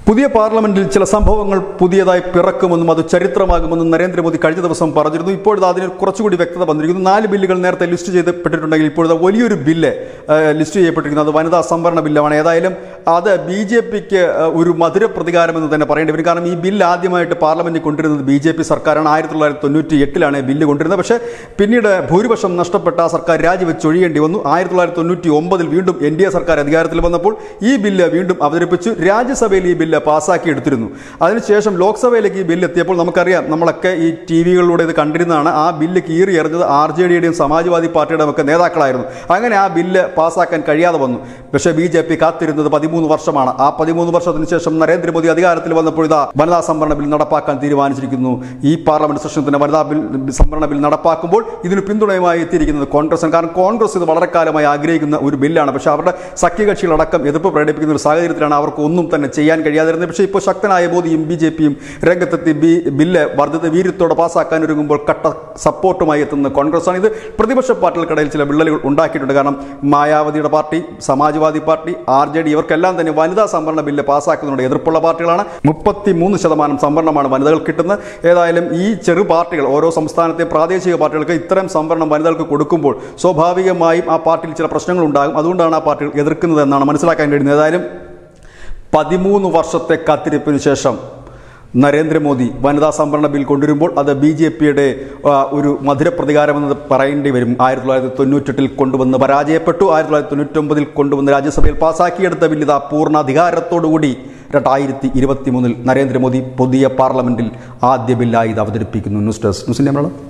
പുതിയ പാർലമെന്റിൽ ചില സംഭവങ്ങൾ പുതിയതായി പിറക്കുമെന്നും അത് ചരിത്രമാകുമെന്നും നരേന്ദ്രമോദി കഴിഞ്ഞ ദിവസം പറഞ്ഞിരുന്നു ഇപ്പോഴത് അതിന് കുറച്ചുകൂടി വ്യക്തത വന്നിരിക്കുന്നു നാല് ബില്ലുകൾ നേരത്തെ ലിസ്റ്റ് ചെയ്യപ്പെട്ടിട്ടുണ്ടെങ്കിൽ ഇപ്പോഴത്തെ വലിയൊരു ബില്ല് ആ, ലിസ്റ്റ് ചെയ്യപ്പെട്ടിരിക്കുന്നു അത് വനിതാ സംവരണ ബില്ലാണ് ഏതായാലും അത് ബി ജെ പിക്ക് ഒരു മധുര പ്രതികാരമെന്ന് തന്നെ പറയേണ്ടി വരും കാരണം ഈ ബില്ല് ആദ്യമായിട്ട് പാർലമെന്റിൽ കൊണ്ടുവരുന്നത് ബി ജെ പി സർക്കാരാണ് ആയിരത്തി തൊള്ളായിരത്തി തൊണ്ണൂറ്റി എട്ടിലാണ് ബില്ല് കൊണ്ടുവരുന്നത് പക്ഷേ പിന്നീട് ഭൂരിപക്ഷം നഷ്ടപ്പെട്ട ആ സർക്കാർ രാജിവെച്ച് ഒഴിയേണ്ടി വന്നു ആയിരത്തി തൊള്ളായിരത്തി തൊണ്ണൂറ്റി ഒമ്പതിൽ വീണ്ടും എൻ ഡി എ സർക്കാർ അധികാരത്തിൽ വന്നപ്പോൾ ഈ ബില്ല് വീണ്ടും അവതരിപ്പിച്ചു രാജ്യസഭയിൽ ഈ ബില്ല് പാസ്സാക്കി എടുത്തിരുന്നു അതിനുശേഷം ലോക്സഭയിലേക്ക് ഈ ബില്ല് എത്തിയപ്പോൾ നമുക്കറിയാം നമ്മളൊക്കെ ഈ ടി വികളിലൂടെ ഇത് കണ്ടിരുന്നതാണ് ആ ബില്ല് കീറി എറിഞ്ഞത് ആർ ജെ ഡിയുടെയും സമാജ്വാദി പാർട്ടിയുടെയും ഒക്കെ നേതാക്കളായിരുന്നു അങ്ങനെ ആ ബില്ല് പാസ്സാക്കാൻ കഴിയാതെ വന്നു പക്ഷേ ബി ജെ പി കാത്തിരുന്നത് പതിമൂന്ന് വർഷമാണ് ആ പതിമൂന്ന് വർഷത്തിന് ശേഷം നരേന്ദ്രമോദി അധികാരത്തിൽ വന്നപ്പോൾ ഇതാ വനിതാ സംവരണ ബിൽ നടപ്പാക്കാൻ തീരുമാനിച്ചിരിക്കുന്നു ഈ പാർലമെന്റ് സെഷനിൽ തന്നെ വനിതാ ബിൽ സംവരണ ബിൽ നടപ്പാക്കുമ്പോൾ ഇതിന് പിന്തുണയുമായി എത്തിയിരിക്കുന്നത് കോൺഗ്രസ് കാരണം കോൺഗ്രസ് ഇത് വളരെ കാലമായി ആഗ്രഹിക്കുന്ന ഒരു ബില്ലാണ് പക്ഷേ അവരുടെ സഖ്യകക്ഷികളടക്കം എതിർപ്പ് പ്രകടിപ്പിക്കുന്ന ഒരു സാഹചര്യത്തിലാണ് അവർക്ക് ഒന്നും തന്നെ ചെയ്യാൻ കഴിയാതിരുന്നത് പക്ഷേ ഇപ്പോൾ ശക്തനായ മോദിയും ബി ജെ പിയും രംഗത്തെത്തി ബി ബില്ല് വർദ്ധിത വീര്യത്തോടെ പാസ്സാക്കാൻ ഒരുങ്ങുമ്പോൾ കട്ട സപ്പോർട്ടുമായി എത്തുന്ന കോൺഗ്രസ് ആണ് ഇത് പ്രതിപക്ഷ പാർട്ടികൾക്കിടയിൽ ചില വിള്ളലുകൾ ഉണ്ടാക്കിയിട്ടുണ്ട് കാരണം മായാവതിയുടെ party Samajwadi party R J D ഇവർക്കെല്ലാം തന്നെ വനിതാ സംവരണ ബില്ല് പാസ്സാക്കുന്നതിനോട് എതിർപ്പുള്ള പാർട്ടികളാണ് മുപ്പത്തി മൂന്ന് ശതമാനം സംവരണമാണ് വനിതകൾ കിട്ടുന്നത് ഏതായാലും ഈ ചെറു പാർട്ടികൾ ഓരോ സംസ്ഥാനത്തെ പ്രാദേശിക പാർട്ടികൾക്ക് ഇത്തരം സംവരണം വനിതകൾക്ക് കൊടുക്കുമ്പോൾ സ്വാഭാവികമായും ആ പാർട്ടിയിൽ ചില പ്രശ്നങ്ങൾ ഉണ്ടാകും അതുകൊണ്ടാണ് ആ പാർട്ടികൾ എതിർക്കുന്നത് എന്നാണ് മനസ്സിലാക്കാൻ കഴിയുന്നത് ഏതായാലും പതിമൂന്ന് വർഷത്തെ കാത്തിരിപ്പിന് ശേഷം നരേന്ദ്രമോദി വനിതാ സംവരണ ബിൽ കൊണ്ടുവരുമ്പോൾ അത് ബി ജെ പിയുടെ ഒരു മധുര പ്രതികാരമെന്ന് പറയേണ്ടി വരും ആയിരത്തി തൊള്ളായിരത്തി തൊണ്ണൂറ്റെട്ടിൽ കൊണ്ടുവന്ന് പരാജയപ്പെട്ടു ആയിരത്തി തൊള്ളായിരത്തി തൊണ്ണൂറ്റൊമ്പതിൽ കൊണ്ടുവന്ന് രാജ്യസഭയിൽ പാസാക്കിയെടുത്ത ബിൽ ഇതാ പൂർണ്ണ അധികാരത്തോടുകൂടി രണ്ടായിരത്തി ഇരുപത്തി മൂന്നിൽ നരേന്ദ്രമോദി പുതിയ പാർലമെന്റിൽ ആദ്യ ബില്ലായി ഇത് അവതരിപ്പിക്കുന്നു ന്യൂസ് ഡെസ്ക് ന്യൂസിൻ്റെ മലയാളം